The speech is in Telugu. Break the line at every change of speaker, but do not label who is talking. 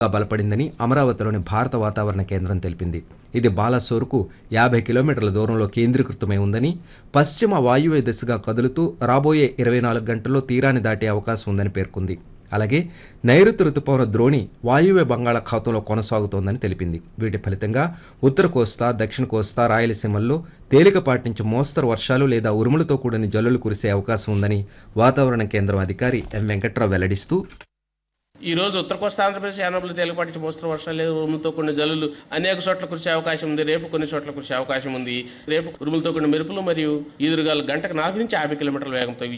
బలపడిందని అమరావతిలోని భారత వాతావరణ కేంద్రం తెలిపింది ఇది బాలసోర్కు యాభై కిలోమీటర్ల దూరంలో కేంద్రీకృతమై ఉందని పశ్చిమ వాయువ్య దిశగా కదులుతూ రాబోయే ఇరవై నాలుగు గంటల్లో తీరాన్ని దాటే అవకాశం ఉందని పేర్కొంది అలాగే నైరుతి రుతుపవన ద్రోణి వాయువ్య బంగాళాఖాతంలో కొనసాగుతోందని తెలిపింది వీటి ఫలితంగా ఉత్తర కోస్తా దక్షిణ కోస్తా రాయలసీమల్లో తేలికపాటి నుంచి మోస్తరు వర్షాలు లేదా ఉరుములతో కూడిన జల్లులు కురిసే అవకాశం ఉందని వాతావరణ కేంద్రం అధికారి ఎం వెంకట్రావు వెల్లడిస్తూ
ఈ రోజు ఉత్తర కోస్తా ఆంధ్రప్రదేశ్ యానబులు తేలిపాటి నుంచి మోస్తరు వర్షాలు లేదా ఉరుములతో కొన్ని జల్లులు అనేక చోట్ల కురిసే అవకాశం ఉంది రేపు కొన్ని చోట్ల కురిసే అవకాశం ఉంది రేపు ఉరుములతో కొన్ని మెరుపులు మరియు ఈదురుగాలు గంటకు నలభై నుంచి యాభై కిలోమీటర్ల వేగంతో